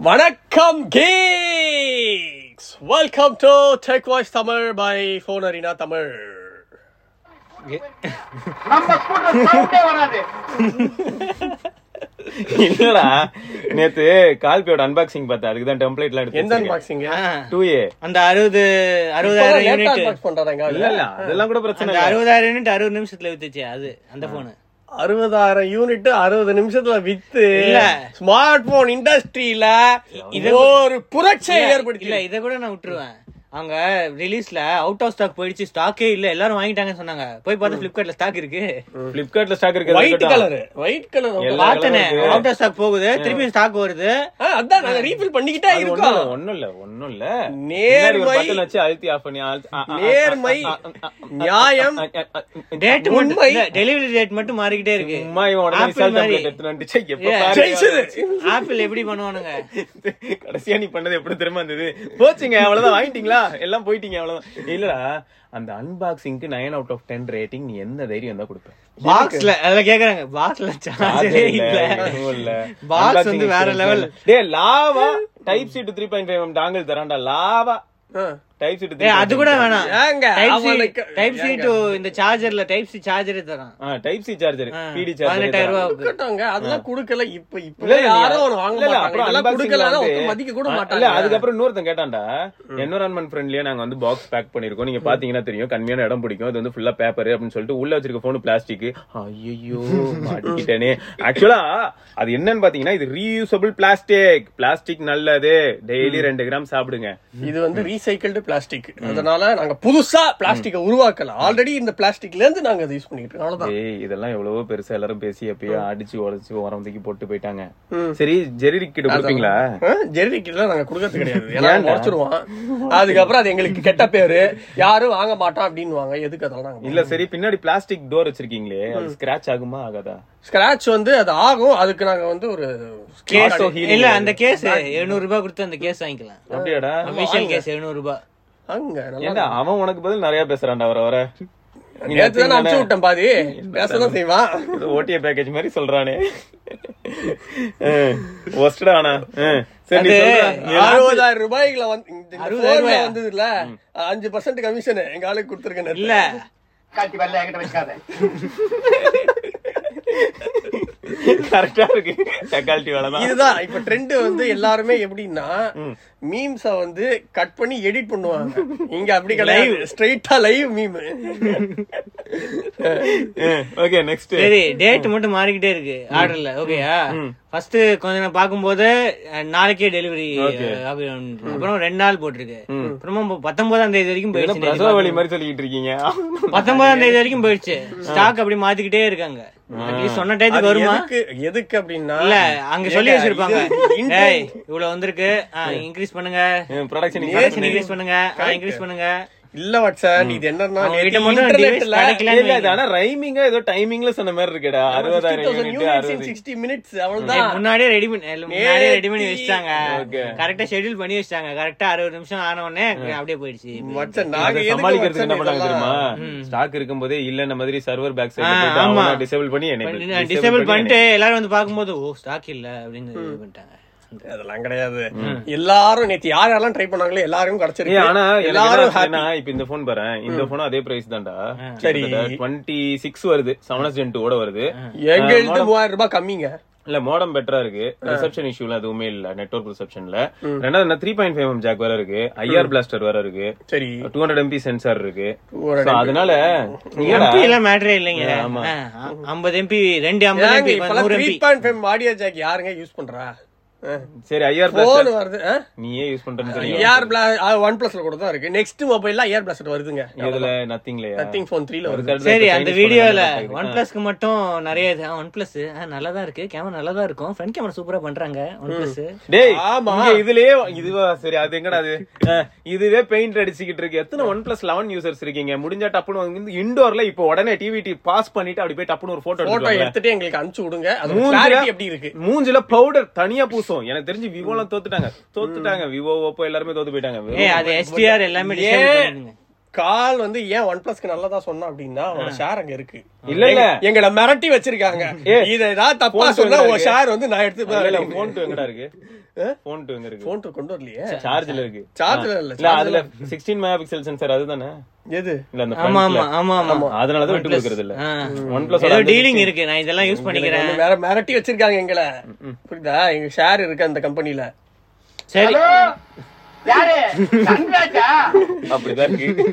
வணக்கம் geeks welcome to tech voice Tamil by phone arena Tamil நம்ம scooter சவுண்டே வராது இல்லடா நேத்து கால்பியோட அன்பாக்சிங் பார்த்தேன் அதுக்கு தான் டெம்ப்ளேட்லாம் எடுத்து எந்த அன்பாக்சிங் டூ ஏ அந்த அறுபது அறுபதாயிரம் யூனிட் அன்பாக்ஸ் பண்றாங்க இல்ல இல்ல அதெல்லாம் கூட பிரச்சனை அந்த இல்ல அறுபதாயிரம் யூனிட் அறுபது நிமிஷத்துல வித்துச்சு அது அந்த போனு அறுபதாயிரம் யூனிட் அறுபது நிமிஷத்துல வித்து இல்ல. ஸ்மார்ட் போன் இண்டஸ்ட்ரியில இது ஒரு புரட்சியை இல்ல ஏற்படுத்தி இத கூட நான் விட்டுருவேன் அவங்க ரிலீஸ்ல அவுட் ஆஃப் ஸ்டாக் போயிடுச்சு ஸ்டாக்கே இல்ல எல்லாரும் வாங்கிட்டாங்கன்னு சொன்னாங்க போய் பார்த்தா பிளிப்கார்ட்ல ஸ்டாக் இருக்கு பிளிப்கார்ட்ல ஸ்டாக் இருக்கு ஒயிட் கலர் ஒயிட் கலர் எல்லா பார்த்தனே colour இருக்கு. அவுட் ஆஃப் ஸ்டாக் போகுது திருப்பி ஸ்டாக் வருது அதான் நாங்க ரீஃபில் பண்ணிக்கிட்டே இருக்கோம் ஒண்ணும் இல்ல ஒண்ணும் இல்ல நேர்மை. பின்னாடி ஒரு button வச்சு அழுத்தி ஆஃப் பண்ணி அழுத்தி- ஆ, ஆ, ஆ, நேர்மை ஆ, ஆ, ஆ, ஆ, நியாயம் ஆ, ஆ, ஆ, ஆ, டேட் உண்மை. டெலிவரி டேட் மட்டும் மாறிக்கிட்டே இருக்கு சும்மா இவன் உடனே Apple result மாதிரி. template எடுத்துட்டு வந்துட்டு, ச்சே, எப்ப ஏ, பாரு ஜெயிச்சது. ஆப்பிள் எப்படி பண்ணுவானுங்க கடைசியா நீ பண்ணது எப்படி தெரியுமா இருந்தது போச்சுங்க அவ்வளவுதான் வாங்கிட்டீங்களா எல்லாம் போயிட்டீங்க அவ்வளவுதான் இல்லடா அந்த அன்பாக்சிங்க்கு nine out of ten rating நீ எந்த தைரியம் தான் கொடுப்பேன் பாக்ஸ்ல அதெல்லாம் கேக்குறாங்க பாக்ஸ்ல சார்ஜரே இல்ல பாக்ஸ் வந்து வேற லெவல் டே Lava type C to three point five dongle தரான்டா Lava type C to A அது கூட வேணாம் ஏங்க, டைப் சி அவனுக்கு- டைப் சி ஏங்க. டு இந்த சார்ஜர்ல டைப் சி சார்ஜரே தரான் டைப் சி சார்ஜர் ஆ, பிடி பதினெட்டாயிரம் சார்ஜர் ரூபாய்க்கு இருக்கட்டும்ங்க, அதெல்லாம் குடுக்கல இப்ப இப்ப இல்ல, இல்ல, யாரும் நீ- அவனை வாங்க இல்ல, இல்ல, மாட்டாங்க அப்புறம் இதெல்லாம் unboxing குடுக்கலன்னா வந்து- ஒருத்தன் மதிக்க கூட ஆ, மாட்டாங்க இல்ல அதுக்கப்புறம் இன்னொருத்தன் கேட்டான்டா என்வரான்மெண்ட் ஃப்ரெண்ட்லியா நாங்க வந்து பாக்ஸ் பேக் பண்ணிருக்கோம் நீங்க பாத்தீங்கன்னா தெரியும் கம்மியான இடம் பிடிக்கும் இது வந்து ஃபுல்லா பேப்பர் அப்படின்னு சொல்லிட்டு உள்ள வச்சிருக்க போன் பிளாஸ்டிக் ஐயோ மாட்டிக்கிட்டேனே ஆக்சுவலா அது என்னன்னு பாத்தீங்கன்னா இது ரீயூசபிள் பிளாஸ்டிக் பிளாஸ்டிக் நல்லது டெய்லி ரெண்டு கிராம் சாப்பிடுங்க இது வந்து ரீசைக்கிள்டு பிளாஸ்டிக் அதனால நாங்க புதுசா பிளாஸ்டிக்க உருவாக்கல ஆல்ரெடி இந்த பிளாஸ்டிக்ல இருந்து நாங்க அதை யூஸ் பண்ணிட்டு இருக்கோம் அவ்வளவுதான் ஏய் இதெல்லாம் எவ்வளவோ பெருசா எல்லாரும் பேசி எப்பயோ அடிச்சு உடச்சு உரம் தூக்கி போட்டு போயிட்டாங்க சரி ஜெரி கிட்ட கொடுப்பீங்களா ஜெரிக்கிட்ல நாங்க குடுக்கறது கிடையாது ஏன்னா உடச்சிருவான் அதுக்கப்புறம் அது எங்களுக்கு கெட்ட பேரு யாரும் வாங்க மாட்டோம் அப்படின்னு எதுக்கு அதெல்லாம் நாங்க இல்ல சரி பின்னாடி பிளாஸ்டிக் டோர் வச்சிருக்கீங்களே அது ஸ்கிராச் ஆகுமா ஆகாதா ஸ்கிராச் வந்து அது ஆகும் அதுக்கு நாங்க வந்து ஒரு கேஸ் Auto healing இல்ல அந்த கேஸ் 700 ரூபாய் கொடுத்து அந்த கேஸ் வாங்கிக்கலாம் அப்படியாடா அபிஷியல் கேஸ் 700 ரூபாய் அங்க நல்லா ஏன்டா அவன் உனக்கு பதில் நிறைய பேசுறான்டா வர வர நீ நேத்து தான் nothing அனுப்பிச்சு தானே? விட்டேன் பாதி பேசதான் செய்வான் ஏதோ ஓட்டிய பேக்கேஜ் மாதிரி சொல்றானே ஒஸ்டடா ஆனா சரி நீ அது சொல்றா. அறுபதாயிரம் ரூபாய்க்குல வந்து இந்த அறுபதாயிரம் போன்ல ரூபாயா? வந்தது இல்ல அஞ்சு பர்சன்ட் கமிஷன் எங்க ஆளுக்கு கொடுத்துருக்கேன் இல்ல காட்டி வரல என்கிட்ட வைக்காத கரெக்டா இருக்கு டெக்காலிட்டி வேலை தான் இதுதான் இப்ப ட்ரெண்ட் வந்து எல்லாருமே எப்படின்னா மீம்ஸ வந்து கட் பண்ணி எடிட் பண்ணுவாங்க இங்க அப்படி கிடையாது ஸ்ட்ரைட்டா லைவ் மீம் ஓகே நெக்ஸ்ட் சரி டேட் மட்டும் மாறிக்கிட்டே இருக்கு ஆர்டர்ல ஓகேயா ஃபர்ஸ்ட் கொஞ்ச நேரம் பாக்கும்போது அஹ், நாளைக்கே டெலிவரி அப்புறம் ரெண்டு நாள் போட்டிருக்கு அப்புறமா பத்தொன்பதாம் தேதி வரைக்கும் போயிடுச்சு பிரசவ வழி மாதிரி சொல்லிட்டு இருக்கீங்க பத்தொன்பதாம் தேதி வரைக்கும் போயிடுச்சு ஸ்டாக் அப்படி மாத்திக்கிட்டே இருக்காங்க அட்லீஸ்ட் சொன்ன டயத்துக்கு வருமா எதுக்கு எதுக்கு அப்படின்னா இல்ல அங்க சொல்லி ஏங்க, வச்சிருப்பாங்க இது intent- ஏய் இவ்வளவு வந்திருக்கு இன்க்ரீஸ் பண்ணுங்க ப்ரொடக்ஷன் ப்ரொடக்ஷன் இன்க்ரீஸ் பண்ணுங்க இன்க்ரீஸ் பண்ணுங்க இல்ல வாட்சன் இது என்னன்னா அவங்க கிட்ட நேத்து மட்டும் இன்டர்நெட்ல device கிடைக்கலன்னு இல்ல இது ஆனா ரைமிங்கா ஏதோ டைமிங்ல சொன்ன மாதிரி இருக்குடா அறுபதாயிரம் யூனிட் அறுபது சிக்ஸ்டி மினிட்ஸ் ஏய், அவ்வளவுதான் முன்னாடியே ரெடி பண்ணி இல்ல, முன்னாடியே ரெடி பண்ணி நேத்தி- வச்சிட்டாங்க Okay. கரெக்டா ஷெட்யூல் பண்ணி வச்சிட்டாங்க கரெக்டா அறுபது நிமிஷம் ஆன உடனே அப்படியே போயிடுச்சு வாட்சன் நாங்க அதை எதுக்கு சமாளிக்கிறதுக்கு என்ன வாட்சன் பண்ணாங்க தெரியுமா இதெல்லாம்? ஸ்டாக் இருக்கும்போதே இல்ல இந்த மாதிரி சர்வர் பேக் ஆ, ஆமா. சைடு டிசேபிள் பண்ணி enable, டிசேபிள் பண்ணிட்டு எல்லாரும் வந்து பாக்கும்போது ஓ ஸ்டாக் இல்ல அப்படின்னு இது பண்ணிட்டாங்க அதெல்லாம் கிடையாது எல்லாரும் நேத்து யார் யாரெல்லாம் ட்ரை பண்ணாங்களோ எல்லாரும் ஏய், கிடைச்சிருக்கு ஆனா எல்லாரும் எல்லாரும் happy. இப்ப இந்த போன் பாரு இந்த போனும் அதே பிரைஸ் தான்டா சரி. டுவெண்ட்டி சிக்ஸ் வருது செவன் ஜென் டூட வருது எங்க எழுத்து மூவாயிரம் ரூபாய் கம்மிங்க இல்ல மோடம் பெட்டரா இருக்கு ரிசப்ஷன் இஷ்யூல எதுவுமே இல்ல நெட்வொர்க் ரிசப்ஷன்ல ரெண்டாவது three point five M jack வேற இருக்கு ஐஆர் பிளாஸ்டர் வேற இருக்கு சரி டூ ஹண்ட்ரட் எம்பி சென்சார் இருக்கு 200 So, அதனால நீங்கடா, எம்பி எல்லாம் மேட்டரே இல்லைங்க ஆமா. ஐம்பது எம்பி ரெண்டு ஐம்பது ஏங்க எம்பி இப்பெல்லாம் நூறு three MP point five audio jack யாருங்க யூஸ் பண்றா சரி ஐஆர் போன் பிளாஸ்டர் வருது நீயே யூஸ் பண்றேன்னு தெரியும் ஏர் பிளாஸ் ஒன் பிளஸ்ல கூட தான் இருக்கு நெக்ஸ்ட் மொபைல்ல ஏர் பிளாஸ்ட் வருதுங்க இதுல நத்திங்லயா நத்திங் போன் த்ரீல வருது சரி அந்த வீடியோல ஒன் பிளஸ்க்கு மட்டும் நிறைய ஒன் பிளஸ் நல்லா தான் இருக்கு கேமரா நல்லா தான் இருக்கும் ஃப்ரண்ட் கேமரா சூப்பரா பண்றாங்க ஒன் பிளஸ் டேய் ஆமா. இங்க இதுலயே இதுவா சரி அது எங்கடா அது அஹ், இதுவே பெயிண்ட் அடிச்சுக்கிட்டு இருக்கு எத்தனை ஒன் பிளஸ் லெவன் யூசர்ஸ் இருக்கீங்க முடிஞ்சா டப்புனு வந்து இண்டோர்ல இப்போ உடனே டிவி பாஸ் பண்ணிட்டு அப்படி போய் டப்புனு ஒரு போட்டோ போட்டோ எடுத்து எடுத்துட்டு எங்களுக்கு அனுப்பிச்சு விடுங்க அது மூஞ்சில கிளாரிட்டி எப்படி இருக்கு மூஞ்சில பவுடர் தனியா பூசும் எனக்கு தெரிஞ்சு விவோலாம் தோத்துட்டாங்க தோத்துட்டாங்க விவோ ஓப்போ எல்லாருமே தோத்து போயிட்டாங்க ஏய் அது எஸ்டிஆர் எல்லாமே ஏன்? டிசைன் பண்ணுங்க கால் வந்து ஏன் ஒன் பிளஸ்க்கு நல்லதா சொன்னா அப்படின்னா அவனோட ஷேர் அங்க இருக்கு இல்ல, இல்ல. எங்க- எங்களை மிரட்டி வச்சிருக்காங்க இத ஏதாவது தப்பா Phone சொன்னா எங்க உன் இருக்கு? ஷேர் வந்து நான் எடுத்து இல்ல, இல்ல, phone two எங்கடா இருக்கு phone two எங்க இருக்கு போன் கொண்டு வரலையே சார்ஜ்ல இருக்கு சார்ஜ்ல இல்ல இல்ல அதுல 16 மெகா பிக்சல் சென்சார் அதுதானே எது இல்ல அந்த ஆமா frontல. ஆமா ஆமா ஆமா அதனாலதான் விட்டு கொடுக்கறது இல்ல ஆ. ஒன் பிளஸ் ஏதோ டீலிங் இருக்கு நான் இதெல்லாம் யூஸ் பண்ணிக்கிறேன் வந்து வேற மிரட்டி வச்சிருக்காங்க எங்களை புரியுதா எங்க ஷேர் இருக்கு அந்த கம்பெனில சரி ஹலோ யாரு சங்கராஜா அப்படிதான் இருக்கு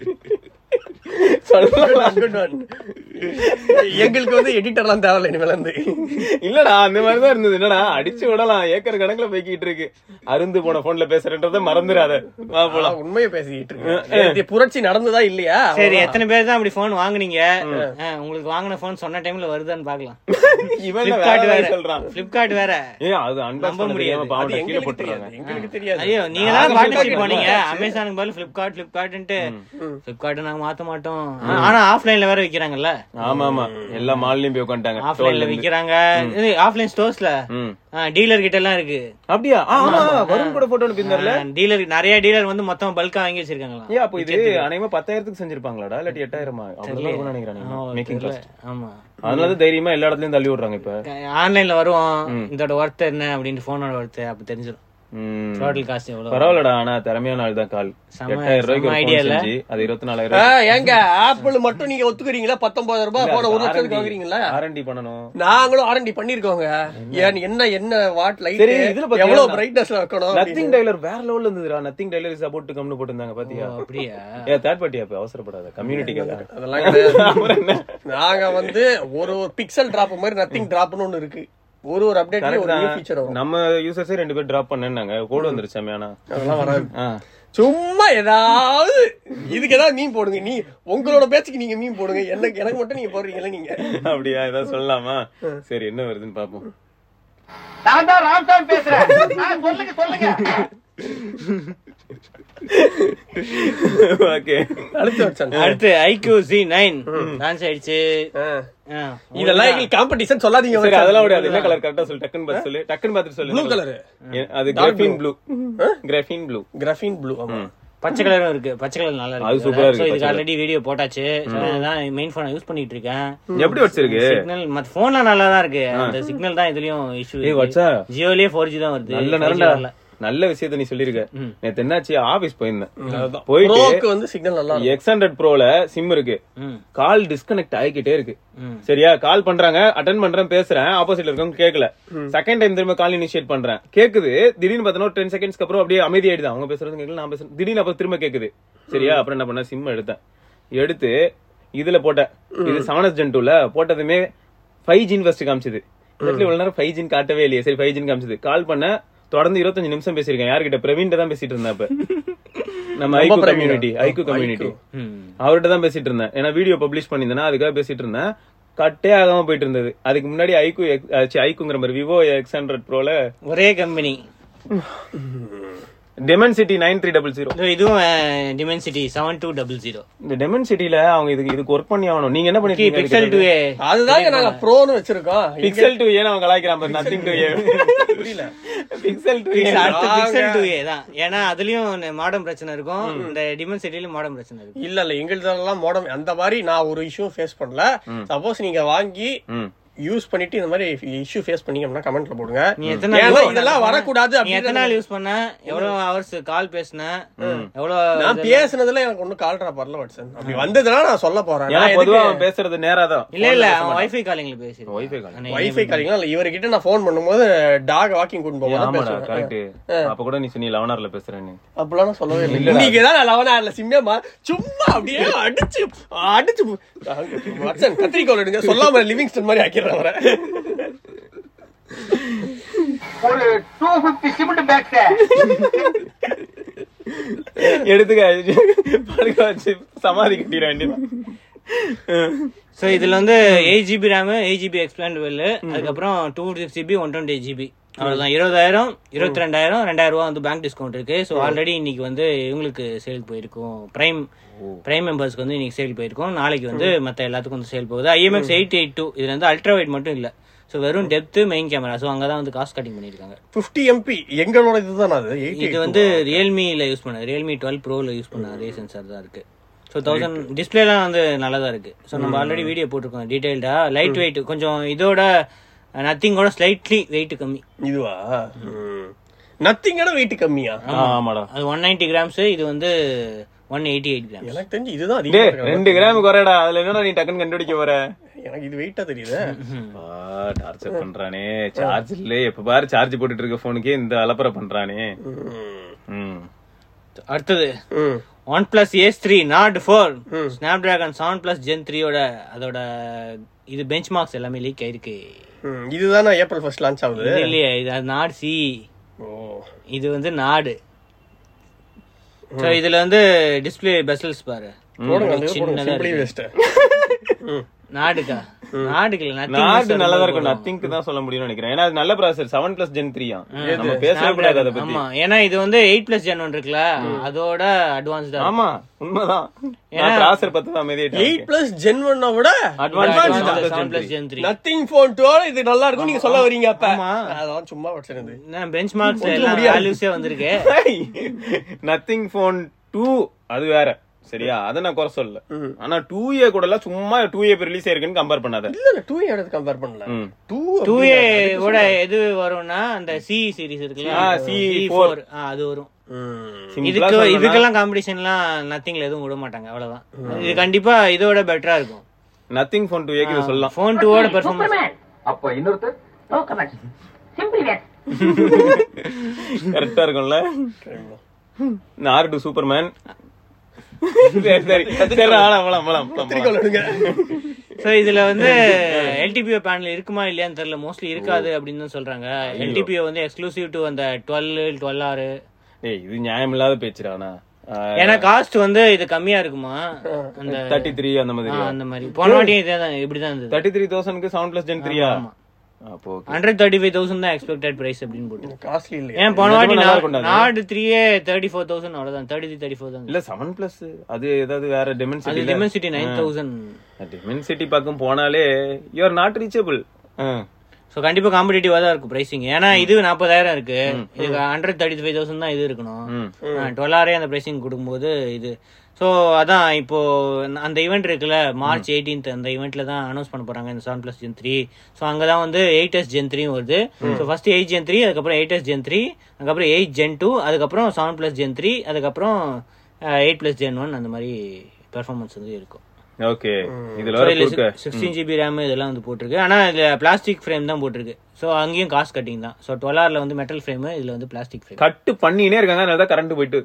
எங்களுக்கு வந்து எடிட்டர்லாம் தேவையில்ல இனிமேல இருந்து இல்லடா அந்த மாதிரிதான் இருந்தது என்னடா அடிச்சு விடலாம் ஏக்கர் கணக்குல போய்கிட்டு இருக்கு அருந்து போன போன்ல பேசுறன்றத மறந்துடாத வா போலாம் நான் உண்மையை பேசிக்கிட்டு இருக்கேன் இது புரட்சி நடந்ததா இல்லையா சரி எத்தனை பேர் தான் அப்படி போன் வாங்குனீங்க ஆ, உங்களுக்கு வாங்கின போன் சொன்ன டைம்ல வருதான்னு பாக்கலாம் இவன் பிளிப்கார்ட் வேற வேற சொல்றான் பிளிப்கார்ட் வேற ஏன் அது அன்பாக்ஸ் நம்ப பண்ண முடியாம முடியாது. பாவம் அது கீழே எங்களுக்கு போட்டுறாங்க தெரியாது எங்களுக்கு தெரியாது ஐயோ நீங்க நாங்க தான் பார்ட்டிசிபேட் Flipkart பண்ணீங்க போட்டாச்சு. அமேசானுக்கு பதில் பிளிப்கார்ட் பிளிப்கார்ட்ன்ட்டு பிளிப்கார்ட் நாங்க மாத்த மாட்டோம் ஆனா ஆஃப்லைன்ல வேற விக்கிறாங்கல்ல ஆமா ஆமா எல்லா மால்லயும் போய் உட்காந்துட்டாங்க ஆஃப்லைன்ல விக்கிறாங்க இது ஆஃப்லைன் ஸ்டோர்ஸ்ல ம் டீலர் கிட்ட எல்லாம் இருக்கு அப்படியா ஆ, ஆமா வருண் கூட போட்டோ அனுப்பியிருந்தாருல டீலர் நிறைய டீலர் வந்து மொத்தம் பல்கா வாங்கி வச்சிருக்காங்களா ஏன் அப்போ இது அநேகமா பத்தாயிரத்துக்கு செஞ்சிருப்பாங்களாடா இல்லாட்டி எட்டாயிரமா அவ்வளவுதான் இருக்கும்னு நினைக்கிறேன் மேக்கிங் காஸ்ட் ஆமா அதனால தைரியமா எல்லா இடத்துலயும் தள்ளி விடுறாங்க இப்ப ஆன்லைன்ல வருவோம் இதோட ஒர்த் என்ன அப்படின்னு போனோட ஒர்த் அப்ப தெரிஞ்சிடும் ம். டோட்டல் காஸ்ட் எவ்வளவு பரவாயில்லடா ஆனா திறமையான ஆள் தான் கால் செம- எட்டாயிரம் ரூபாய்க்கு செம ஒரு idea phone இல்ல? செஞ்சு அது இருபத்தி ஆ, நாலாயிரம் ஏங்க ஆப்பிள் மட்டும் நீங்க ஒத்துக்கிறீங்களா பத்தொன்பதாயிரம் ரூபாய் போன ஒரு லட்சத்துக்கு வாங்குறீங்களா ஆர்என்டி பண்ணணும் நாங்களும் ஆர்என்டி பண்ணிருக்கோங்க ஏன் என்ன என்ன வாட் லைட் சரி, இதுல பாத்தியா? எவ்வளவு பிரைட்னஸ்ல வைக்கணும் நத்திங் டைலர் வேற லெவல்ல இருந்ததுடா Nothing trailer is about to கம்னு போட்டிருந்தாங்க பாத்தியா அப்படியா ஏ தேர்ட் பார்ட்டி அப்ப அவசரப்படாத கம்யூனிட்டிக்காக அதெல்லாம் கிடையாது. நாங்க வந்து ஒரு ஒரு பிக்சல் டிராப் மாதிரி நத்திங் டிராப்னு ஒண்ணு இருக்கு ஒரு ஒரு அப்டேட்லயும் ஒரு நியூ ஃபீச்சர் வரும் நம்ம யூசர்ஸே ரெண்டு பேர் டிராப் பண்ணேன்னாங்க கோடு வந்துருச்சு ஆனா அதெல்லாம் வராது ஆ. சும்மா ஏதாவது இதுக்கு ஏதாவது மீன் போடுங்க நீ உங்களோட பேச்சுக்கு நீங்க மீன் போடுங்க எனக்கு எனக்கு மட்டும் நீங்க போடுறீங்களா நீங்க அப்படியா ஏதாவது சொல்லலாமா சரி என்ன வருதுன்னு பாப்போம் நான் தான் ராம்சாமி பேசுறேன் ஆ, சொல்லுங்க சொல்லுங்க ஓகே அடுத்து வச்சாங்க அடுத்து ஐக்யூ சி நைன் லான்ச் ஆயிடுச்சு ஆ, இதெல்லாம் எங்களுக்கு காம்படிஷன் சொல்லாதீங்க சரி வச்சான். அதெல்லாம் விட என்ன கலர் கரெக்டா சொல்லு டக்குன்னு பார்த்து சொல்லு டக்குன்னு பார்த்து சொல்லு ப்ளூ கலர் ஏ, அது graphene blue graphene blue graphene blue ஆமா பச்சை கலரும் இருக்கு பச்சை கலர் நல்லா அது இருக்கு சூப்பரா இருக்கு, So, இதுக்கு பச்சை ஆல்ரெடி வீடியோ போட்டாச்சு So, அதான் மெயின் போன் யூஸ் பண்ணிட்டு இருக்கேன் எப்படி வச்சிருக்கு சிக்னல் மத்த போன்ல நல்லா தான் இருக்கு அந்த சிக்னல் தான் இதுலயும் இஷ்யூ ஏய் வச்சா ஜியோலயே ஃபோர் ஜி தான் வருது நல்ல 5G நேரம்டா வரல. நல்ல விஷயத்த நீ சொல்லிருக்க நேத்து என்னாச்சு ஆபீஸ் போயிருந்தேன் அதுதான். போயிட்டு ப்ரோக்கு வந்து சிக்னல் நல்லா இருக்கும். எக்ஸ் ஹண்ட்ரட் ப்ரோல சிம் இருக்கு ம், கால் டிஸ்கனெக்ட் ஆகிக்கிட்டே இருக்கு ம். சரியா கால் பண்றாங்க அட்டன் பண்றேன் பேசுறேன் ஆப்போசிட்ல இருக்கவங்க கேட்கல செகண்ட் டைம் திரும்ப கால் இனிஷியேட் பண்றேன் கேக்குது திடீர்னு பார்த்தா ஒரு டென் செகண்ட்ஸ்க்கு அப்புறம் அப்படியே அமைதியாயிடுது அவங்க பேசுறது கேட்கல நான் பேசுறேன் திடீர்னு அப்புறம் திரும்ப கேக்குது சரியா அப்புறம் என்ன பண்ண சிம் எடுத்தேன் எடுத்து இதுல போட்டேன் இது செவன் ஜென் டூல போட்டதுமே ஃபைவ் ஜின் ஃபர்ஸ்ட் காமிச்சது இடத்துல இவ்வளவு நேரம் ஃபைவ் ஜின் காட்டவே இல்லையே சரி ஃபைவ் ஜின் காமிச்சது கால் பண்ண தொடர்ந்து இருபத்தஞ்சு நிமிஷம் பேசியிருக்கேன் யார்கிட்ட பிரவீன் தான் பேசிட்டு இருந்தேன் அப்ப நம்ம ஐக்கு பிரவீனா? கம்யூனிட்டி ஐக்கு கம்யூனிட்டி ம். அவர்கிட்ட தான் பேசிட்டு இருந்தேன் ஏன்னா வீடியோ பப்ளிஷ் பண்ணியிருந்தேன்னா அதுக்காக பேசிட்டு இருந்தேன் கட்டே ஆகாம போயிட்டு இருந்தது அதுக்கு முன்னாடி ஐக்கு ஐக்குங்கிற மாதிரி விவோ எக்ஸ் ஹண்ட்ரட் ப்ரோல ஒரே company Dimensity nine three double zero இதுவும் Dimensity seven two double zero இந்த டெமன்சிட்டில அவங்க இதுக்கு இதுக்கு ஒர்க் பண்ணி ஆகணும் நீங்க என்ன பிக்சல் டூ பண்ணிருக்கீங்க ஏ அதுதாங்க நாங்க ப்ரோன்னு வச்சிருக்கோம் பிக்சல் டூ ஏன் அவங்க கலாய்க்கிறான் பாரு நத்திங் டூ ஏ புரியல பிக்சல் டூ அடுத்து பிக்சல் டூ ஏ தான் ஏன்னா அதுலயும் மாடம் பிரச்சனை இருக்கும் இந்த டிமென்சிட்டிலயும் மாடம் பிரச்சனை இருக்கும் இல்ல இல்ல எங்களுதெல்லாம் மோடம் அந்த மாதிரி நான் ஒரு இஷ்யூ ஃபேஸ் பண்ணல சப்போஸ் நீங்க வாங்கி ம் யூஸ் பண்ணிட்டு இந்த மாதிரி இஷ்யூ ஃபேஸ் பண்ணீங்கன்னா கமெண்ட்ல போடுங்க நீ எத்தனை நாள் ஏன்னா use இதெல்லாம் பண்ண? வரக்கூடாது நீ அப்படின்னு எத்தனை நாள் யூஸ் பண்ண எவ்வளவு ஹவர்ஸ் கால் பேசுன எவ்வளவு நான் பேசுனதுல எனக்கு ஒன்னும் கால் ட்ராப் வரல வாட்சன் அப்படி வந்ததுன்னா நான் சொல்ல போறேன் ஏன்னா நான் பொதுவா எதுக்கு அவன் பேசுறது நேராதான் இல்ல இல்ல அவன் வைஃபை காலிங்ல பேசிருக்கான் வைஃபை கால் வைஃபை காலிங்களா இல்ல இவர்கிட்ட நான் ஃபோன் பண்ணும்போது டாக் வாக்கிங் கூட்டு போவோம் ஆமாடா கரெக்ட் அப்ப கூட நீ சொன்னி லெவனார்ல பேசுறேன்னு அப்படிலாம் நான் சொல்லவே இல்லை இன்னைக்கு தான் நான் லெவனா இல்ல சிம்மே மா- சும்மா அப்படியே அடிச்சு அடிச்சு வாட்சன் கத்திரிக்கோல் எடுங்க சொல்லாம லிவிங்ஸ்டன் மாதிரி ஆக்கிடுறேன் அவரை ஒரு டூ பிப்டி சிமெண்ட் பேக்ஸ் எடுத்துக்க படுக்க வச்சு சமாதி கட்டிட வேண்டியதான் சோ இதுல வந்து eight GB RAM eight GB expandable அதுக்கப்புறம் two six GB one twenty GB அவ்வளவுதான் இருபதாயிரம் இருபத்தி ரெண்டாயிரம் ரெண்டாயிரம் ரூபா வந்து பேங்க் டிஸ்கவுண்ட் இருக்கு ஸோ ஆல்ரெடி இன்னைக்கு வந்து இவங்களுக்கு சேல் போயிருக்கும் பிரைம் பிரைம் மெம்பர்ஸ்க்கு வந்து இன்னைக்கு சேல் போயிருக்கும் நாளைக்கு வந்து மத்த எல்லாத்துக்கும் வந்து சேல் போகுது ஐஎம்எக்ஸ் எயிட் எயிட் டூ இதுல வந்து அல்ட்ரா வைட் மட்டும் இல்ல ஸோ வெறும் டெப்த் மெயின் கேமரா ஸோ அங்கதான் வந்து காஸ்ட் கட்டிங் பண்ணிருக்காங்க பிப்டி எம்பி எங்களோட இதுதான் அது எயிட்டி இது வந்து ரியல்மில யூஸ் பண்ண ரியல்மி டுவெல் ப்ரோல யூஸ் பண்ண அதே சென்சார் தான் இருக்கு ஸோ தௌசண்ட் டிஸ்பிளேலாம் வந்து நல்லா தான் இருக்கு ஸோ நம்ம ஆல்ரெடி வீடியோ போட்டிருக்கோம் டீடைல்டா லைட் வெயிட் கொஞ்சம் இதோட நத்திங்கோட ஸ்லைட்லி வெயிட் கம்மி இதுவா நத்திங்கோட வெயிட் கம்மியா ஆமாடா அது ஒன் நைன்டி கிராம்ஸ் இது வந்து ஒன் எயிட்டி எயிட் கிராம்ஸ் எனக்கு தெரிஞ்சு இதுதான் டேய் அதிகமா இருக்கு. ரெண்டு கிராம் குறையடா அதுல என்னடா நீ டக்குன்னு கண்டுபிடிக்க போற எனக்கு இது வெயிட்டா தெரியுது டார்ச்சர் பண்றானே சார்ஜ் இல்ல எப்ப பாரு சார்ஜ் போட்டுட்டு இருக்க போனுக்கே இந்த அலப்பற பண்றானே ம். அடுத்தது ம். OnePlus Ace three not four Snapdragon seven plus gen த்ரீயோட அதோட இது பெஞ்ச் மார்க்ஸ் எல்லாமே லீக் ஆயிருக்கு ம். இதுதானே ஏப்ரல் ஃபர்ஸ்ட் லான்ச் ஆகுது இது இல்லையே இது அது நாடு சி ஓ இது வந்து நாடு ஸோ இதுல வந்து டிஸ்பிளே பெசல்ஸ் பாரு போடுங்க அந்த சின்னதா சிம்பிளி இருக்கு. வேஸ்ட் நாடுக்கா நாடுக்கு இல்ல nothing நாடு miss நல்லதா அது இருக்கும் போதும். நத்திங்க்கு தான் சொல்ல முடியும்னு நினைக்கிறேன் ஏன்னா அது நல்ல ப்ராசர் செவன் பிளஸ் ஜென் த்ரீயா நம்ம பேசவே கூடாது அதை பத்தி ஆமா ஏன்னா இது வந்து எயிட் பிளஸ் ஜென் ஒன் இருக்குல்ல அதோட அட்வான்ஸ்டா ஆமா உண்மைதான் நான் ப்ராசர் பத்தி தான் அமைதியாயிட்டேன் எயிட் பிளஸ் ஜென் ஒன்ன விட advance seven plus gen three Nothing phone two இது நல்லா இருக்கும் நீங்க சொல்ல வரீங்க அப்ப ஆமா. அதெல்லாம் சும்மா வச்சிருந்து பெஞ்ச் மார்க்ஸ் எல்லாம் வேல்யூஸே வந்திருக்கு நத்திங் போன் டூ அது வேற சரியா அதை நான் குறை சொல்லல ஆனா டூ ஏ கூட எல்லாம் சும்மா டூ ஏ ரிலீஸ் ஆயிருக்குன்னு கம்பேர் பண்ணாத இல்ல இல்ல டூ எடுத்து கம்பேர் பண்ணல ம். டூ டூ ஏ ஓட எது வரும்னா அந்த சி சீரிஸ் இருக்குல்ல ஆ, சி CE4. ஃபோர் அது வரும் Simple ஆ இதுக்கு சொல்லணும்னா- இதுக்கெல்லாம் காம்படிஷன்லாம் நத்திங்ல எதுவும் விட மாட்டாங்க அவ்வளவுதான் இது கண்டிப்பா இதோட பெட்டரா இருக்கும் நத்திங் போன் டூ ஏக்கு இது சொல்லலாம் ஃபோன் டூவோட பெர்ஃபார்மன்ஸ் சூப்பர்மேன் அப்ப இன்னொருத்தர் நோ கமெண்ட்ஸ் சிம்பிளி வேஸ் கரெக்டா இருக்கும்ல நார்டு சூப்பர்மேன் சரி சரி சரி ஆனா போலாம் போலாம் போலாம் திருக்கோள் எடுங்க சோ இதுல வந்து எல்டிபிஓ பேனல் இருக்குமா இல்லையான்னு தெரியல மோஸ்ட்லி இருக்காது அப்படின்னு தான் சொல்றாங்க எல்டிபிஓ வந்து எக்ஸ்க்ளூசிவ் டு அந்த டுவெல் டுவெல் ஆறு ஏய் இது நியாயம் இல்லாத பேச்சுடா ஆனா ஏன்னா காஸ்ட் வந்து இது கம்மியா இருக்குமா அந்த தேர்ட்டி த்ரீ அந்த மாதிரி ஆ, அந்த மாதிரி போன வாட்டியும் இதே தான் இப்படிதான் இருந்தது தேர்ட்டி த்ரீ தௌசண்ட்க்கு செவன் பிளஸ் ஜென் த்ரீயா அப்போ okay. Hundred thirty five thousand தான் எக்ஸ்பெக்டட் பிரைஸ் அப்படின்னு போட்டு காஸ்ட்லி இல்லையா ஏன் போன வாட்டி நல்லா இருக்கும்டா அது. நாடு த்ரீயே தேர்ட்டி ஃபோர் தௌசண்ட் அவ்வளவுதான் தேர்ட்டி த்ரீ தேர்ட்டி ஃபோர் தான் இல்ல செவன் பிளஸ் அது ஏதாவது வேற அது Dimensity Dimensity nine thousand Dimensity பக்கம் போனாலே you are not reachable so கண்டிப்பா காம்படிட்டிவா தான் இருக்கும் பிரைசிங் ஏன்னா இது நாற்பதாயிரம் இருக்கு இது ஹண்ட்ரட் தேர்ட்டி ஃபைவ் தௌசண்ட் தான் இது இருக்கணும் டுவெல் ஆரே அந்த பிரைசிங் கொடுக்கும்போது இது ஸோ அதான் இப்போ அந்த ஈவெண்ட் இருக்குல்ல மார்ச் எயிட்டீன்த் அந்த ஈவெண்ட்ல தான் அனௌன்ஸ் பண்ண போறாங்க இந்த seven plus gen three so அங்கே தான் வந்து எயிட் எஸ் ஜென் த்ரீ வருது so first eight gen three அதுக்கப்புறம் எயிட் எஸ் ஜென் த்ரீ அதுக்கப்புறம் எயிட் ஜென் டூ அதுக்கப்புறம் செவன் பிளஸ் ஜென் த்ரீ அதுக்கப்புறம் எயிட் பிளஸ் ஜென் ஒன் அந்த மாதிரி பெர்ஃபார்மன்ஸ் வந்து இருக்கும் ஓகே இதுல வர குறுக்க சிக்ஸ்டீன் ஜிபி ரேம் இதெல்லாம் வந்து போட்டிருக்கு ஆனா இதுல பிளாஸ்டிக் ஃப்ரேம் தான் போட்டிருக்கு ஸோ அங்கேயும் காஸ்ட் கட்டிங் தான் ஸோ டுவெல் ஆர்ல வந்து மெட்டல் ஃப்ரேம் இதுல வந்து பிளாஸ்டிக் ஃப்ரேம் கட்டு பண்ணினே இருக்காங்க அதனால தான் கரண்ட் போயிட்டு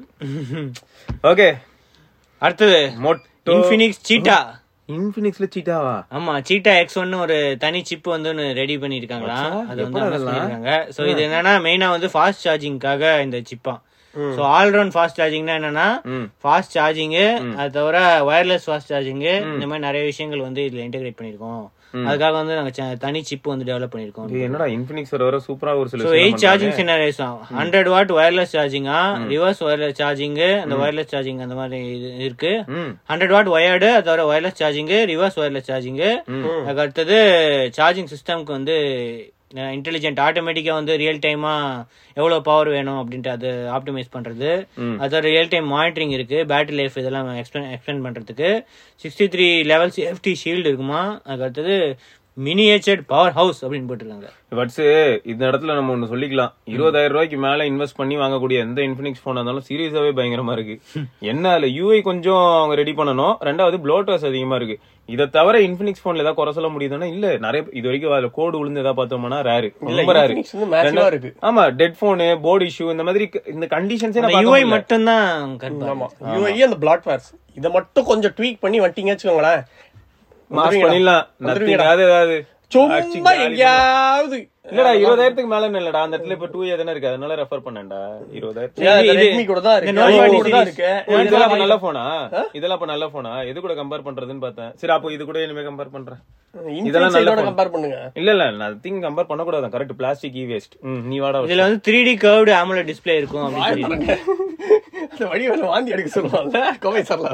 ஓகே அடுத்தது மொட்டோ இன்ஃபினிக்ஸ் சீட்டா இன்ஃபினிக்ஸ்ல சீட்டாவா ஆமா சீட்டா எக்ஸ் ஒன்னு ஒரு தனி சிப் வந்து ஒன்று ரெடி பண்ணிருக்காங்களா அது வந்து announce பண்ணிருக்காங்க ஸோ இது என்னன்னா மெயினா வந்து ஃபாஸ்ட் சார்ஜிங்காக இந்த சிப்பா ஸோ ஆல்ரவுண்ட் ஃபாஸ்ட் சார்ஜிங்னா என்னன்னா ஃபாஸ்ட் சார்ஜிங்கு அது தவிர ஒயர்லெஸ் ஃபாஸ்ட் சார்ஜிங்கு இந்த மாதிரி நிறைய விஷயங்கள் வந்து இதுல இன்டெகிரேட் பண்ணிருக்கோம் அதுக்காக வந்து நாங்க ச- தனி சிப் வந்து டெவலப் பண்ணிருக்கோம் இது என்னடா இன்ஃபினிக்ஸ் வர வர சூப்பரா ஒரு சில ஸோ விஷயம் eight charging scenarios hundred watt wireless சார்ஜிங்கா ரிவர்ஸ் ஒயர்லெஸ் சார்ஜிங் அந்த ஒயர்லெஸ் சார்ஜிங் அந்த மாதிரி இது இருக்கு ம். ஹண்ட்ரட் வாட் ஒயர்டு அது தவிர wireless charging reverse wireless charging அதுக்கு அடுத்தது சார்ஜிங் சிஸ்டம்க்கு வந்து இன்டெலிஜென்ட் ஆட்டோமேட்டிக்கா வந்து ரியல் டைமா எவ்வளவு பவர் வேணும் அப்படின்ட்டு அது ஆப்டிமைஸ் பண்றது அது ரியல் டைம் மானிட்டரிங் இருக்கு பேட்டரி லைஃப் இதெல்லாம் எக்ஸ்பிளைன் எக்ஸ்பிளைன் பண்றதுக்கு sixty three level safety shield இருக்குமா அதுக்கு அடுத்தது மினியேச்சர்ட் பவர் ஹவுஸ் அப்படின்னு போட்டிருக்காங்க பட்ஸ் இந்த இடத்துல நம்ம ஒண்ணு சொல்லிக்கலாம் இருபதாயிரம் ரூபாய்க்கு மேல இன்வெஸ்ட் பண்ணி வாங்கக்கூடிய எந்த இன்ஃபினிக்ஸ் போன் இருந்தாலும் சீரியஸாவே பயங்கரமா இருக்கு என்ன அதுல யூஐ கொஞ்சம் அவங்க ரெடி பண்ணணும் ரெண்டாவது ப்ளோட்டர்ஸ் அதிகமா இருக்கு இதை தவிர இன்ஃபினிக்ஸ் போன்ல ஏதாவது குறை சொல்ல முடியுதுன்னா இல்ல நிறைய இது வரைக்கும் அதுல கோடு விழுந்து ஏதாவது பார்த்தோம்னா ரேரு ரொம்ப ரேரு Infinix வந்து massive-ஆ இருக்கு ஆமா டெட் போனு போர்டு இஷ்யூ இந்த மாதிரி க- இந்த கண்டிஷன்ஸே நான் யூஐ பார்க்க முடியல. மட்டும்தான் கட் ஆமா யூஐ அந்த பிளாட் வேர்ஸ் இத மட்டும் கொஞ்சம் ட்வீக் பண்ணி வட்டீங்க வச்சுக்கோங்களேன் மாஸ் பண்ணிடலாம் வந்துருவீங்கடா. நத்திங் அது ஏதாவது சும்மா எங்கேயாவது இல்லடா இருபதாயிரத்துக்கு மேல என்ன இல்லடா அந்த இடத்துல இப்ப டூ தானே இருக்கு அதனால ரெஃபர் பண்ணேன்டா இருபதாயிரத்து ஏன் அது இது- ரெட்மி கூட தான் இருக்கு இந்த Note Oppo 40 கூட தான் series. இருக்கு ஓ, இதெல்லாம் அப்ப நல்ல போனா இதெல்லாம் அப்ப நல்ல போனா எது கூட கம்பேர் பண்றதுன்னு பார்த்தேன் சரி அப்போ இது கூட இனிமே கம்பேர் பண்றேன் இதெல்லாம் நல்ல இதெல்லாம் phone. கம்பேர் பண்ணுங்க இல்ல இல்ல நத்திங் கம்பேர் பண்ண கூடாது கரெக்ட் பிளாஸ்டிக் இ வேஸ்ட் நீ வாடா இதுல வந்து three D curved AMOLED display இருக்கும் அப்படின்னு சொல்லி அந்த வழி வேலை வாந்தி எடுக்க சொல்லுவாங்கல்ல கோவை சார்ல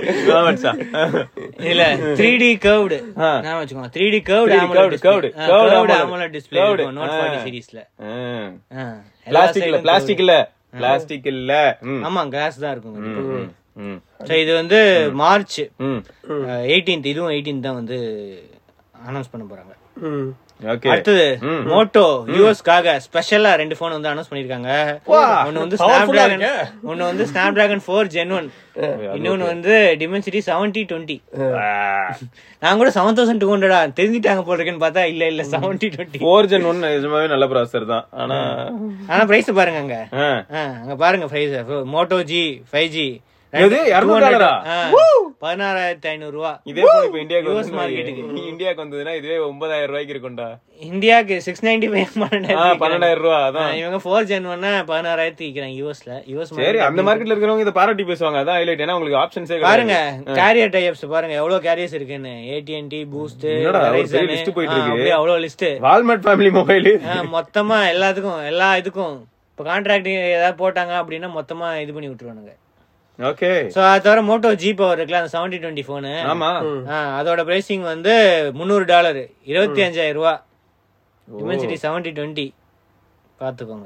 இதுல த்ரீ டி கர்வ்டு ஆ. நான் வச்சுக்கோங்க three D curved 3D AMOLED curved, display curved, curved curved AMOLED. AMOLED display Curved. இருக்கும் நோட் ஆ. 40 சீரிஸ்ல பிளாஸ்டிக் இல்ல பிளாஸ்டிக் இல்ல பிளாஸ்டிக் இல்ல ம். ஆமா கிளாஸ் தான் இருக்கும் கண்டிப்பா. ம் ஸோ இது வந்து மார்ச் ம் எயிட்டீன்த் இதுவும் எயிட்டீன்த் தான் வந்து அனௌன்ஸ் பண்ண போறாங்க ம். ஓகே அடுத்தது மோட்டோ யூஎஸ்க்காக ஸ்பெஷலா ரெண்டு போன் வந்து அனௌன்ஸ் பண்ணிருக்காங்க ஒன்னு வந்து ஸ்னாப் powerful-ஆ டிராகன் ஒன்னு வந்து Snapdragon four gen one இன்னொன்னு வந்து டிமென்சிட்டி செவன்டி டுவெண்ட்டி நான் கூட செவன் தௌசண்ட் டூ ஹண்ட்ரடா தெரிஞ்சுட்டாங்க போட்டிருக்கேன்னு பார்த்தா இல்ல இல்ல seventy twenty four gen one நிஜமாவே நல்ல ப்ராசர் தான் ஆனா ஆனா பிரைஸ் பாருங்க அங்க ஆ. ஆ, அங்க பாருங்க price Moto G five G எது? 200 டாலரா? பதினாறாயிரத்தி ஐநூறு ரூபா இதே போல இப்ப இந்தியாக்கு US வந்து மார்க்கெட்டுக்கு. இந்தியாக்கு வந்ததுன்னா இதுவே ஒன்பதாயிரம் ரூபாய்க்கு இருக்கும்டா இந்தியாக்கு சிக்ஸ் நைன்டி ஃபைவ் ஆ, பன்னெண்டாயிரம் ரூபா அதான் இவங்க ஃபோர் ஜென் ஒன்னா பதினாறாயிரத்தி விற்கிறாங்க யூஎஸ்ல யூஎஸ் சரி அந்த மார்க்கெட்ல இருக்கிறவங்க இதை பாராட்டி பேசுவாங்க அதான் ஹைலைட் ஏன்னா உங்களுக்கு ஆப்ஷன்ஸே பாருங்க கேரியர் டைப்ஸ் பாருங்க எவ்வளவு கேரியர்ஸ் இருக்குன்னு ஏடிஎன்டி பூஸ்ட் என்னடா, ஒரு பெரிய list போயிட்டு இருக்கு. அவ்வளவு லிஸ்ட் வால்மார்ட் ஃபேமிலி மொபைல் மொத்தமா எல்லாத்துக்கும் எல்லா இதுக்கும் இப்ப கான்ட்ராக்ட் ஏதாவது போட்டாங்க அப்படின்னா மொத்தமா இது பண்ணி விட்டுருவானுங்க ஓகே சோ அது தவிர மோட்டோ ஜி பவர் இருக்குல்ல அந்த செவன்டி டுவெண்ட்டி போனு ஆமா அதோட பிரைசிங் வந்து முந்நூறு டாலர் இருபத்தி அஞ்சாயிரம் ரூபா டிமென்சிட்டி செவன்டி டுவெண்ட்டி பார்த்துக்கோங்க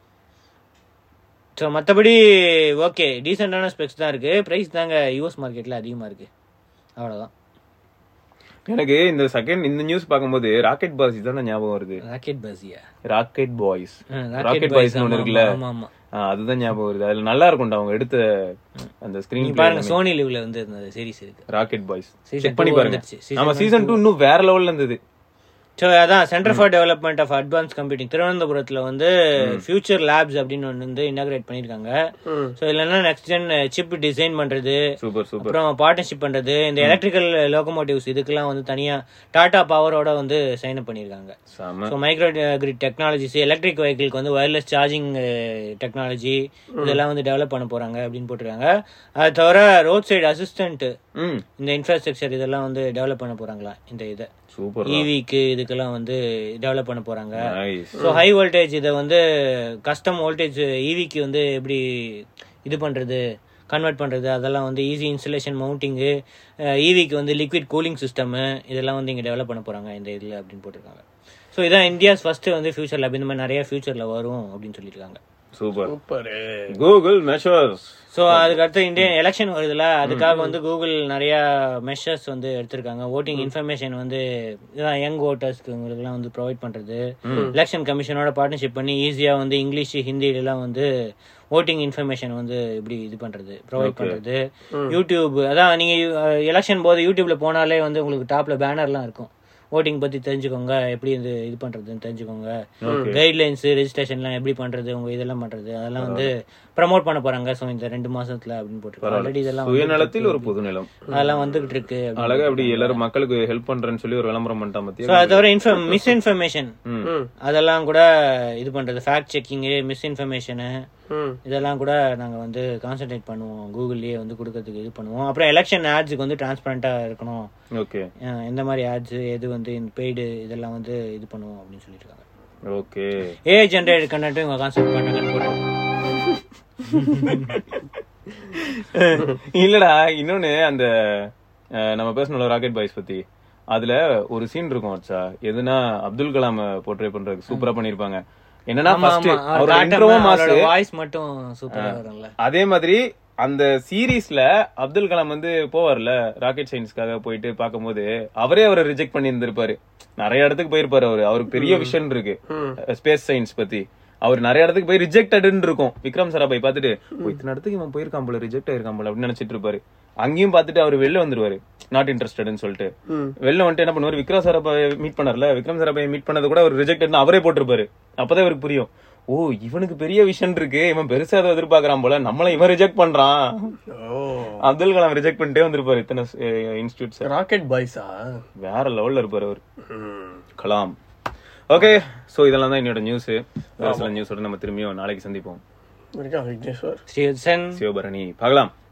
ஸோ மற்றபடி ஓகே டீசெண்டான ஸ்பெக்ஸ் தான் இருக்கு பிரைஸ் தாங்க யூஎஸ் மார்க்கெட்ல அதிகமா இருக்கு அவ்வளவுதான் எனக்கு இந்த செகண்ட் இந்த நியூஸ் பார்க்கும்போது ராக்கெட் பாய்ஸ் தான் ஞாபகம் வருது ராக்கெட் பஸ்ஸியா rocket boys rocket rocket boys boys ஒன்னு இருக்குல்ல ஆமா ஆமா ஆ, அதுதான் ஞாபகம் வருது அதுல நல்லா இருக்கும்டா அவங்க எடுத்த அந்த நீங்க ஸ்கிரீன் பாருங்க சோனி லிவ்ல வந்து இந்த சீரிஸ் இருக்கு ராக்கெட் பாய்ஸ் Season செக் பண்ணி two பாருங்க வந்துருச்சு. Season ஆமா one, சீசன் டூ இன்னும் வேற லெவல்ல இருந்தது ஸோ அதான் centre for development of advance computing திருவனந்தபுரத்துல வந்து ஃபியூச்சர் லேப்ஸ் அப்படின்னு ஒன்று வந்து இனாகிரேட் பண்ணிருக்காங்க ஸோ இதுல என்ன நெக்ஸ்ட் ஜென் சிப் டிசைன் பண்றது சூப்பர் சூப்பர் அப்புறம் பார்ட்னர்ஷிப் பண்றது இந்த எலக்ட்ரிக்கல் லோகோமோட்டிவ்ஸ் இதுக்கெல்லாம் வந்து தனியா டாடா பவரோட வந்து சைன் அப் பண்ணிருக்காங்க செம so micro grid technologies electric வெஹிக்கிள்க்கு வந்து ஒயர்லெஸ் சார்ஜிங் டெக்னாலஜி இதெல்லாம் வந்து டெவலப் பண்ண போறாங்க அப்படின்னு போட்டிருக்காங்க அது தவிர ரோட் சைடு அசிஸ்டன்ட் ம் இந்த இன்ஃப்ராஸ்ட்ரக்சர் இதெல்லாம் வந்து டெவலப் பண்ண போறாங்களா இந்த இதை சூப்பர் ஈவிக்கு இதுக்கெல்லாம் வந்து டெவலப் பண்ண போறாங்க நைஸ் ஸோ ஹை வோல்டேஜ் இதை வந்து கஸ்டம் வோல்டேஜ் ஈவிக்கு வந்து எப்படி இது பண்றது கன்வெர்ட் பண்றது அதெல்லாம் வந்து ஈஸி இன்ஸ்டலேஷன் மவுண்டிங்கு ஈவிக்கு வந்து லிக்விட் கூலிங் சிஸ்டம் இதெல்லாம் வந்து இங்கே டெவலப் பண்ண போறாங்க இந்த இதில் அப்படின்னு போட்டிருக்காங்க ஸோ இதான் இந்தியாஸ் ஃபர்ஸ்ட் வந்து ஃபியூச்சர் லேப் இந்த மாதிரி நிறைய ஃபியூச்சர்ல வரும் அப்படின்னு சொல்லியிருக்காங்க super super Google measures so அதுக்கு அடுத்து இந்தியன் எலெக்ஷன் வருதுல அதுக்காக வந்து கூகுள் நிறைய மெஷர்ஸ் வந்து எடுத்திருக்காங்க ஓட்டிங் இன்ஃபர்மேஷன் வந்து இதான் யங் ஓட்டர்ஸ்க்கு உங்களுக்குலாம் வந்து ப்ரொவைட் பண்றது எலெக்ஷன் கமிஷனோட பார்ட்னர்ஷிப் பண்ணி ஈஸியா வந்து இங்கிலீஷ் ஹிந்திலலாம் வந்து ஓட்டிங் இன்ஃபர்மேஷன் வந்து இப்படி இது பண்றது ப்ரொவைட் பண்றது யூடியூப் அதான் நீங்க எலெக்ஷன் போது யூடியூப்ல போனாலே வந்து உங்களுக்கு டாப்ல பேனர்லாம் இருக்கும் ஓட்டிங் பத்தி தெரிஞ்சுக்கோங்க எப்படி இது இது பண்றதுன்னு தெரிஞ்சுக்கோங்க கைட்லைன்ஸ் ரெஜிஸ்ட்ரேஷன்லாம் எப்படி பண்றது உங்க இதெல்லாம் பண்றது அதெல்லாம் வந்து ப்ரமோட் பண்ண போறாங்க சோ இந்த ரெண்டு மாசத்துல அப்படின்னு போட்டுருக்காங்க ஆல்ரெடி இதெல்லாம் வந்துட்டு சுயநலத்தில் ஒரு இருக்கு. பொது நிலம் அதெல்லாம் வந்துகிட்டு இருக்கு அழகா அப்படி எல்லாரும் மக்களுக்கு ஹெல்ப் பண்றேன்னு சொல்லி ஒரு விளம்பரம் பண்ணிட்டா ஸோ மத்திய அது தவிர இன்ஃபர்ம் மிஸ் இன்ஃபர்மேஷன் ம் அதெல்லாம் கூட இது பண்றது ஃபேக்ட் செக்கிங்கு மிஸ் இன்ஃபர்மேஷனு ம் இதெல்லாம் கூட நாங்க வந்து கான்சென்ட்ரேட் பண்ணுவோம் கூகுள்லயே வந்து கொடுக்கறதுக்கு இது பண்ணுவோம் அப்புறம் எலெக்ஷன் ஆட்ஸுக்கு வந்து டிரான்ஸ்பரண்டா இருக்கணும் ஓகே அஹ் எந்த மாதிரி ஆட்ஸ் எது வந்து பெய்டு இதெல்லாம் வந்து இது பண்ணுவோம் அப்படின்னு சொல்லிட்டு இருக்காங்க ஓகே ஏஐ ஜென்ரேட் கண்டென்ட்டும் இவங்க கான்செப்ட் பண்ணாங்கன்னு போட்டு இல்லடா இன்னொன்னு அந்த அஹ், நம்ம பேசணும்ல ராக்கெட் பாய்ஸ் பத்தி அதுல ஒரு சீன் இருக்கும் வச்சா எதுனா அப்துல் கலாம் போர்ட்ரே பண்றதுக்கு சூப்பரா பண்ணிருப்பாங்க என்னன்னா ஃபர்ஸ்ட் அவரோட இன்ட்ரோவோ மாஸ் வாய்ஸ் மட்டும் சூப்பரா வரும்ல அதே மாதிரி அந்த சீரீஸ்ல அப்துல் கலாம் வந்து போவார்ல ராக்கெட் சயின்ஸ்க்காக போயிட்டு பார்க்கும்போது அவரே அவரை ரிஜெக்ட் பண்ணி இருந்திருப்பாரு நிறைய இடத்துக்கு போயிருப்பாரு அவரு அவருக்கு பெரிய விஷன் இருக்கு ஸ்பேஸ் சயின்ஸ் பத்தி அவர் நிறைய இடத்துக்கு போய் ரிஜெக்டட்னு இருக்கும் விக்ரம் சராபாய் பார்த்துட்டு "ஓ, இத்தனை இடத்துக்கு இவன் போயிருக்கான் போல ரிஜெக்ட் ஆயிருக்கான் போல அப்படின்னு நினைச்சிட்டு இருப்பாரு அங்கேயும் பார்த்துட்டு அவர் வெளில வந்துருவாரு நாட் இன்ட்ரெஸ்டட்னு சொல்லிட்டு வெளில வந்துட்டு என்ன பண்ணுவாரு விக்ரம் சராபாய் மீட் பண்ணார்ல விக்ரம் சராபாய் மீட் பண்ணது கூட அவர் ரிஜெக்டட்னு அவரே போட்டிருப்பாரு அப்பதான் இவருக்கு புரியும் ஓ இவனுக்கு பெரிய விஷன் இருக்கு இவன் பெருசா ஏதோ எதிர்பார்க்கறான் போல நம்மள இவன் ரிஜெக்ட் பண்றான் ஓ அப்துல் கலாம் ரிஜெக்ட் பண்ணிட்டே வந்திருப்பாரு இத்தனை இன்ஸ்டியூட்ஸ் ராக்கெட் பாய்ஸா வேற லெவல்ல இருப்பாரு அவர் கலாம் ஓகே சோ இதெல்லாம் தான் என்னோட நியூஸ் வேற சில நியூஸோட நம்ம திரும்பியும் நாளைக்கு சந்திப்போம் இருக்கா விக்னேஸ்வர் ஸ்ரீ சென் சிவபரணி பார்க்கலாம்